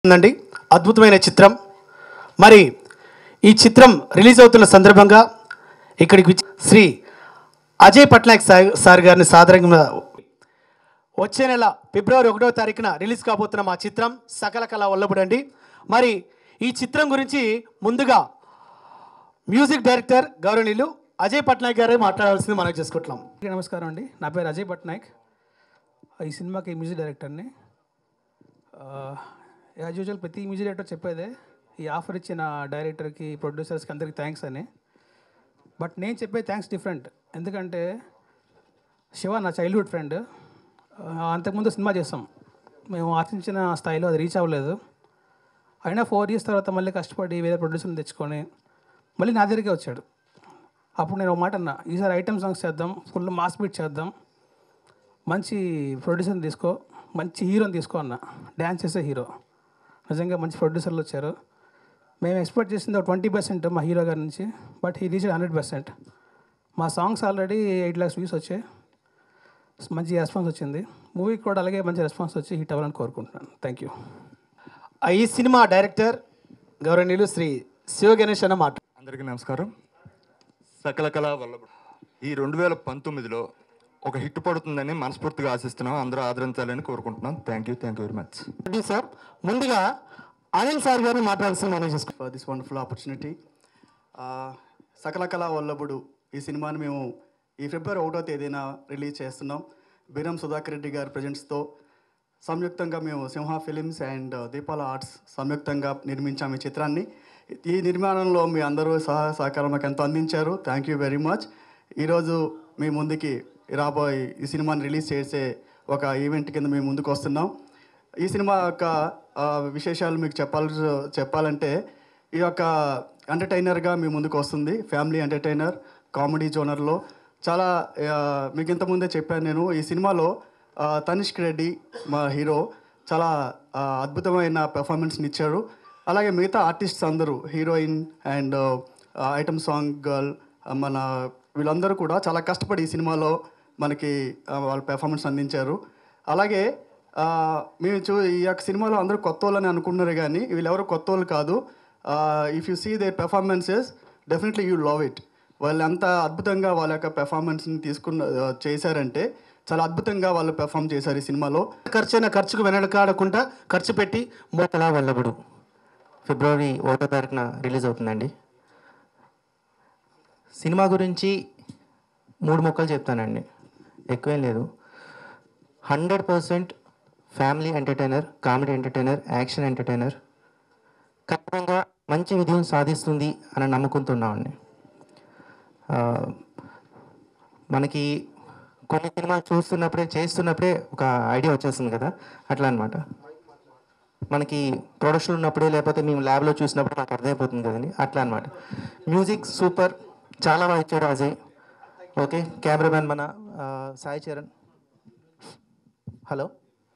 ఉందండి అద్భుతమైన చిత్రం మరి ఈ చిత్రం రిలీజ్ అవుతున్న సందర్భంగా ఇక్కడికి విచ్చి- శ్రీ అజయ్ పట్నాయక్ సార్ సార్ గారిని సాదరంగా వచ్చే నెల ఫిబ్రవరి ఒకటో తారీఖున రిలీజ్ కాబోతున్న మా చిత్రం సకల కళ వల్లబడండి మరి ఈ చిత్రం గురించి ముందుగా మ్యూజిక్ డైరెక్టర్ గౌరవనీయులు అజయ్ పట్నాయక్ గారే మాట్లాడాల్సింది మనం చేసుకుంటున్నాం అందరికీ నమస్కారం అండి నా పేరు అజయ్ పట్నాయక్ ఈ సినిమాకి మ్యూజిక్ డైరెక్టర్ని యాజ్ యూజువల్ ప్రతి మ్యూజిక్ డైరెక్టర్ చెప్పేదే ఈ ఆఫర్ ఇచ్చిన డైరెక్టర్కి ప్రొడ్యూసర్స్కి అందరికీ థ్యాంక్స్ అని బట్ నేను చెప్పే థ్యాంక్స్ డిఫరెంట్ ఎందుకంటే శివ నా చైల్డ్హుడ్ ఫ్రెండ్ అంతకుముందు సినిమా చేస్తాం మేము ఆశించిన స్థాయిలో అది రీచ్ అవ్వలేదు అయినా ఫోర్ ఇయర్స్ తర్వాత మళ్ళీ కష్టపడి వేరే ప్రొడ్యూసర్ని తెచ్చుకొని మళ్ళీ నా దగ్గరికే వచ్చాడు అప్పుడు నేను ఒక మాట అన్నా ఈసారి ఐటమ్ సాంగ్స్ చేద్దాం ఫుల్ మాస్ బీట్ చేద్దాం మంచి ప్రొడ్యూసర్ని తీసుకో మంచి హీరోని తీసుకో అన్న డ్యాన్స్ చేసే హీరో నిజంగా మంచి ప్రొడ్యూసర్లు వచ్చారు మేము ఎక్స్పెక్ట్ చేసింది ఒక ట్వంటీ పర్సెంట్ మా హీరో గారి నుంచి but he reach hundred percent మా songs already eight lakhs views వచ్చాయి మంచి రెస్పాన్స్ వచ్చింది మూవీకి కూడా అలాగే మంచి రెస్పాన్స్ వచ్చి హిట్ అవ్వాలని కోరుకుంటున్నాను థ్యాంక్ యూ ఆ ఈ సినిమా డైరెక్టర్ గౌరవనీయులు శ్రీ శివ గణేష్ అన్న మాట అందరికీ నమస్కారం సకల కళ వల్లభ ఈ రెండు వేల పంతొమ్మిదిలో ఒక హిట్ పడుతుందని మనస్ఫూర్తిగా ఆశిస్తున్నాం అందరూ ఆదరించాలని కోరుకుంటున్నాం thank you thank you very much sir ముందుగా అనిల్ సార్ గారిని మాట్లాడాల్సింది మనం చేసుకుంటాం ఫర్ దిస్ వండర్ఫుల్ ఆపర్చునిటీ సకల కళా వల్లభుడు ఈ సినిమాని మేము ఈ ఫిబ్రవరి ఒకటో తేదీన రిలీజ్ చేస్తున్నాం బీరం సుధాకర్ రెడ్డి గారి ప్రజెంట్స్తో సంయుక్తంగా మేము Simha Films and Deepala Arts సంయుక్తంగా నిర్మించాం ఈ చిత్రాన్ని ఈ నిర్మాణంలో మీ అందరూ సహాయ సహకారం మాకు ఎంతో అందించారు థ్యాంక్ యూ వెరీ మచ్ ఈరోజు మీ ముందుకి రాబోయే ఈ సినిమాని రిలీజ్ చేసే ఒక ఈవెంట్ కింద మేము ముందుకు వస్తున్నాం ఈ సినిమా యొక్క ఆ, విశేషాలు మీకు చెప్పాలి చెప్పాలంటే ఈ యొక్క ఎంటర్టైనర్గా మీ ముందుకు వస్తుంది ఫ్యామిలీ ఎంటర్టైనర్ కామెడీ జోనర్లో చాలా ఆ, మీకు ఇంతకుముందే చెప్పాను నేను ఈ సినిమాలో ఆ, తనిష్క్ రెడ్డి మా హీరో చాలా ఆ, అద్భుతమైన పెర్ఫార్మెన్స్ని ఇచ్చారు అలాగే మిగతా ఆర్టిస్ట్స్ అందరూ heroine and item song girl మన వీళ్ళందరూ కూడా చాలా కష్టపడి ఈ సినిమాలో మనకి ఆ, వాళ్ళ పెర్ఫార్మెన్స్ అందించారు అలాగే ఆ, మేము చూ ఈ యొక్క సినిమాలో అందరూ కొత్త వాళ్ళని అనుకుంటున్నారు కానీ వీళ్ళెవరు కొత్త వాళ్ళు కాదు if you see they performances definitely you love it వాళ్ళు ఎంత అద్భుతంగా వాళ్ళ యొక్క పెర్ఫార్మెన్స్ని తీసుకున్న ఆ, చేశారంటే చాలా అద్భుతంగా వాళ్ళు పెర్ఫామ్ చేశారు ఈ సినిమాలో ఖర్చైన ఖర్చుకు వెనకాడకుండా ఖర్చు పెట్టి మోతలా వల్లభుడు ఫిబ్రవరి ఒకటో తారీఖున రిలీజ్ అవుతుందండి సినిమా గురించి మూడు మొక్కలు చెప్తానండి ఎక్కువేం లేదు hundred percent family entertainer comedy entertainer action entertainer ఖచ్చితంగా మంచి విజయం సాధిస్తుంది అని నమ్ముకుంటున్నామండి ఆ, మనకి కొన్ని సినిమాలు చూస్తున్నప్పుడే చేస్తున్నప్పుడే ఒక ఐడియా వచ్చేస్తుంది కదా అట్లా అనమాట మనకి ప్రొడక్షన్ ఉన్నప్పుడే లేకపోతే మేము ల్యాబ్లో చూసినప్పుడు నాకు అర్థమైపోతుంది కదండి అట్లా అనమాట మ్యూజిక్ సూపర్ చాలా బాగా ఇచ్చాడు అజయ్ ఓకే కెమెరామ్యాన్ మన ఆ, సాయి చరణ్ హలో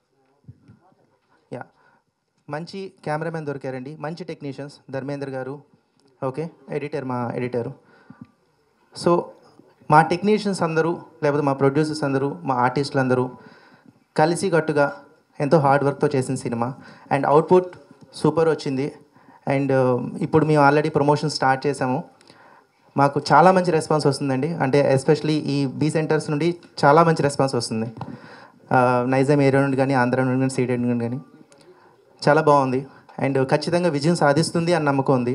యా మంచి కెమెరామెన్ దొరికారండి మంచి టెక్నీషియన్స్ ధర్మేంద్ర గారు ఓకే ఎడిటర్ మా ఎడిటరు సో మా టెక్నీషియన్స్ అందరూ లేకపోతే మా ప్రొడ్యూసర్స్ అందరూ మా ఆర్టిస్టులు అందరూ కలిసి కట్టుగా ఎంతో హార్డ్ వర్క్తో చేసిన సినిమా అండ్ అవుట్పుట్ సూపర్ వచ్చింది అండ్ ఇప్పుడు మేము ఆల్రెడీ ప్రమోషన్ స్టార్ట్ చేసాము మాకు చాలా మంచి రెస్పాన్స్ వస్తుందండి అంటే ఎస్పెషలీ ఈ బీ సెంటర్స్ నుండి చాలా మంచి రెస్పాన్స్ వస్తుంది ఆ, నైజాం ఏరియా నుండి కానీ ఆంధ్ర నుండి కానీ సీడెడ్ నుండి కానీ చాలా బాగుంది అండ్ ఖచ్చితంగా విజయం సాధిస్తుంది అని నమ్మకం ఉంది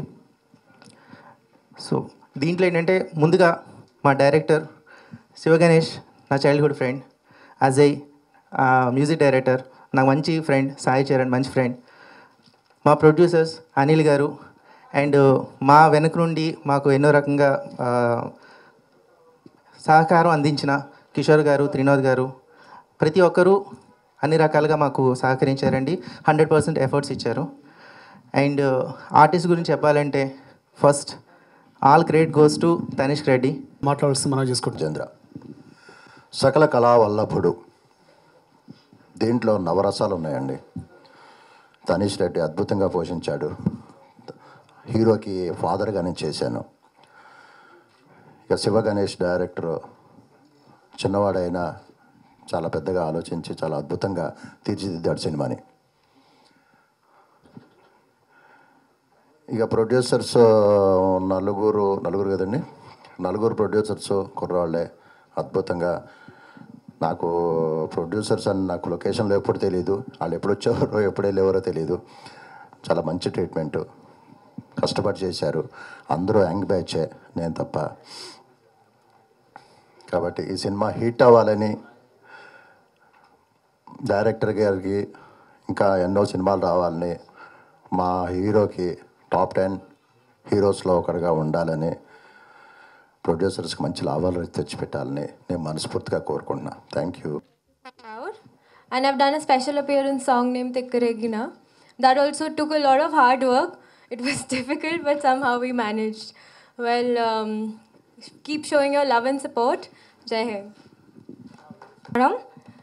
సో దీంట్లో ఏంటంటే ముందుగా మా డైరెక్టర్ శివగణేష్ నా చైల్డ్హుడ్ ఫ్రెండ్ అజయ్ ఆ, మ్యూజిక్ డైరెక్టర్ నాకు మంచి ఫ్రెండ్ సాయి చరణ్ మంచి ఫ్రెండ్ మా ప్రొడ్యూసర్స్ అనిల్ గారు అండ్ మా వెనక నుండి మాకు ఎన్నో రకంగా ఆ, సహకారం అందించిన కిషోర్ గారు త్రినోద్ గారు ప్రతి ఒక్కరూ అన్ని రకాలుగా మాకు సహకరించారండి హండ్రెడ్ పర్సెంట్ ఎఫర్ట్స్ ఇచ్చారు అండ్ ఆర్టిస్ట్ గురించి చెప్పాలంటే first all credit goes to Tanishk Reddy మాట్లాడాల్సింది మనం చేసుకుంటాం చంద్ర సకల కళా వల్లభుడు దీంట్లో నవరసాలు ఉన్నాయండి తనీష్ రెడ్డి అద్భుతంగా పోషించాడు హీరోకి ఫాదర్గా నేను చేశాను ఇక శివ గణేష్ డైరెక్టర్ చిన్నవాడైనా చాలా పెద్దగా ఆలోచించి చాలా అద్భుతంగా తీర్చిదిద్దాడు సినిమాని ఇక ప్రొడ్యూసర్స్ నలుగురు నలుగురు కదండి నలుగురు ప్రొడ్యూసర్స్ కుర్రాళ్ళే అద్భుతంగా నాకు ప్రొడ్యూసర్స్ అని నాకు లొకేషన్లో ఎప్పుడు తెలియదు వాళ్ళు ఎప్పుడు వచ్చేవారో ఎప్పుడు వెళ్ళేవారో తెలియదు చాలా మంచి ట్రీట్మెంట్ కష్టపడి చేశారు అందరూ యంగ్ బ్యాచే నేను తప్ప కాబట్టి ఈ సినిమా హిట్ అవ్వాలని డైరెక్టర్ గారికి ఇంకా ఎన్నో సినిమాలు రావాలని మా హీరోకి టాప్ టెన్ హీరోస్లో ఒకటిగా ఉండాలని ప్రొడ్యూసర్స్కి మంచి లాభాలు తెచ్చిపెట్టాలని నేను మనస్ఫూర్తిగా కోరుకుంటున్నా thank you Kaur. And I've done a special appearance song named Tikkaregina. That also took a lot of hard work. It was difficult, but somehow we managed. Well, um, keep showing your love and support. Jai Hind. Madam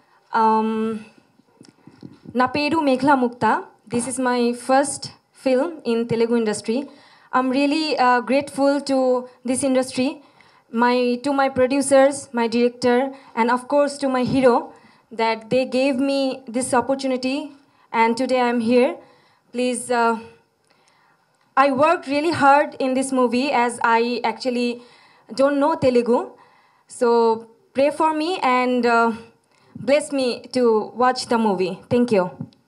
నా పేరు Meghla Mukta this is my first film in Telugu industry I'm really grateful to this industry my to my producers my director and of course to my hero that they gave me this opportunity and today I'm here please I worked really hard in this movie as I actually don't know Telugu. So pray for me and uh, bless me to watch the movie. Thank you.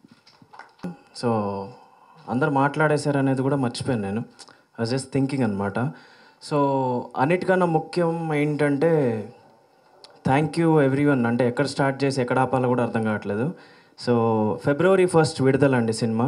So అందరు మాట్లాడేశారు అనేది కూడా మర్చిపోయాను నేను I just thinking అనమాట so అన్నిటికన్నా ముఖ్యం ఏంటంటే థ్యాంక్ యూ ఎవ్రీ వన్ అంటే ఎక్కడ స్టార్ట్ చేసి ఎక్కడ ఆపాలో కూడా అర్థం కావట్లేదు సో ఫిబ్రవరి ఫస్ట్ విడుదల అండి సినిమా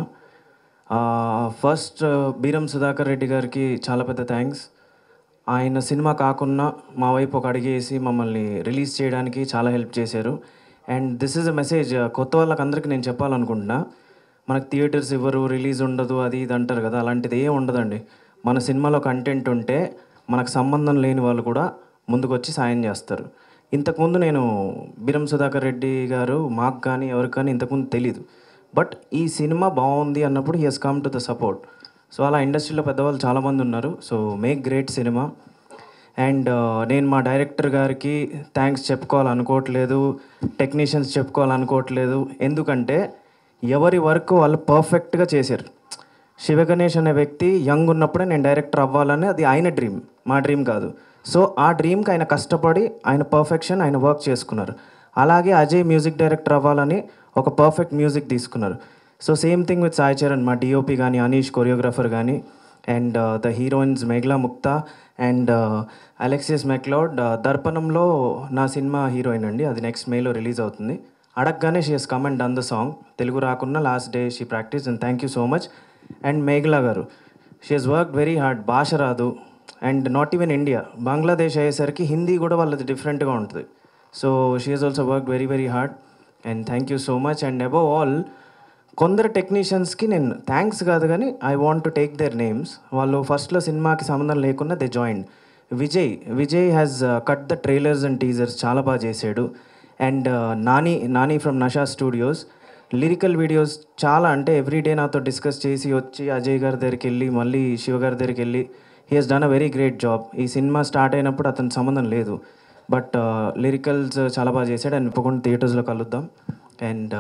ఫస్ట్ బీరం సుధాకర్ రెడ్డి గారికి చాలా పెద్ద థ్యాంక్స్ ఆయన సినిమా కాకుండా మా వైపు ఒక అడిగేసి మమ్మల్ని రిలీజ్ చేయడానికి చాలా హెల్ప్ చేశారు and this is a message కొత్త వాళ్ళకి అందరికీ నేను చెప్పాలనుకుంటున్నా మనకు థియేటర్స్ ఇవ్వరు రిలీజ్ ఉండదు అది ఇది అంటారు కదా అలాంటిది ఏం ఉండదండి మన సినిమాలో కంటెంట్ ఉంటే మనకు సంబంధం లేని వాళ్ళు కూడా ముందుకు వచ్చి సాయం చేస్తారు ఇంతకుముందు నేను బిరం సుధాకర్ రెడ్డి గారు మాకు కానీ ఎవరికి కానీ ఇంతకుముందు తెలీదు బట్ ఈ సినిమా బాగుంది అన్నప్పుడు he has come to the support so అలా ఇండస్ట్రీలో పెద్దవాళ్ళు చాలామంది ఉన్నారు సో మేక్ గ్రేట్ సినిమా అండ్ నేను మా డైరెక్టర్ గారికి థ్యాంక్స్ చెప్పుకోవాలనుకోవట్లేదు టెక్నీషియన్స్ చెప్పుకోవాలనుకోవట్లేదు ఎందుకంటే ఎవరి వర్క్ వాళ్ళు పర్ఫెక్ట్గా చేశారు శివ గణేష్ అనే వ్యక్తి యంగ్ ఉన్నప్పుడే నేను డైరెక్టర్ అవ్వాలని అది ఆయన డ్రీమ్ మా డ్రీమ్ కాదు సో ఆ డ్రీమ్కి ఆయన కష్టపడి ఆయన పర్ఫెక్షన్ ఆయన వర్క్ చేసుకున్నారు అలాగే అజయ్ మ్యూజిక్ డైరెక్టర్ అవ్వాలని ఒక పర్ఫెక్ట్ మ్యూజిక్ తీసుకున్నారు so same thing with Sai Charan మా డిఓపి కానీ అనీష్ కొరియోగ్రాఫర్ కానీ and the heroines Meghla Mukta and Alexius McLeod దర్పణంలో నా సినిమా హీరోయిన్ అండి అది నెక్స్ట్ మేలో రిలీజ్ అవుతుంది అడగగానే she has come and done the song Telugu రాకున్నా last day she practice and thank you so much and Meghla గారు she has work very hard భాష రాదు and not even India Bangladesh అయ్యేసరికి హిందీ కూడా వాళ్ళది డిఫరెంట్గా ఉంటుంది so she has also work very very hard and thank you so much and above all కొందరు టెక్నీషియన్స్కి నేను థ్యాంక్స్ కాదు కానీ I want to take their names వాళ్ళు ఫస్ట్లో సినిమాకి సంబంధం లేకుండా they join Vijay Vijay has cut the trailers and teasers చాలా బాగా చేశాడు and Nani Nani from Nasha Studios lyrical videos చాలా అంటే ఎవ్రీడే నాతో డిస్కస్ చేసి వచ్చి అజయ్ గారి దగ్గరికి వెళ్ళి మళ్ళీ శివ గారి దగ్గరికి వెళ్ళి he has done a very great job ఈ సినిమా స్టార్ట్ అయినప్పుడు అతని సంబంధం లేదు బట్ లిరికల్స్ చాలా బాగా చేశాడు అండ్ ఇప్పుడు థియేటర్స్లో కలుద్దాం and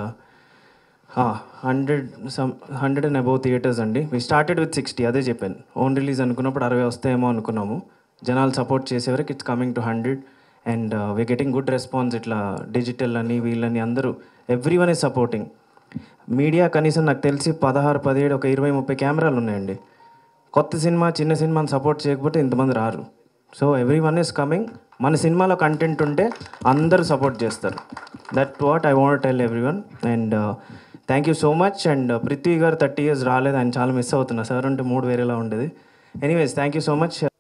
hundred some hundred and above theatres అండి వి స్టార్టెడ్ విత్ సిక్స్టీ అదే చెప్పాను ఓన్ రిలీజ్ అనుకున్నప్పుడు అరవై వస్తాయేమో అనుకున్నాము జనాలు సపోర్ట్ చేసేవరకు it's coming to hundred and we getting good response ఇట్లా డిజిటల్ అని వీళ్ళని అందరూ everyone is supporting media కనీసం నాకు తెలిసి పదహారు పదిహేడు ఒక ఇరవై ముప్పై కెమెరాలు ఉన్నాయండి కొత్త సినిమా చిన్న సినిమాని సపోర్ట్ చేయకపోతే ఇంతమంది రారు so everyone is coming మన సినిమాలో కంటెంట్ ఉంటే అందరూ సపోర్ట్ చేస్తారు that what I want tell everyone and thank you so much and Prithvi గారు థర్టీ ఇయర్స్ రాలేదు ఆయన చాలా మిస్ అవుతున్నా సార్ అంటే మూడు వేరేలా ఉండేది anyways thank you so much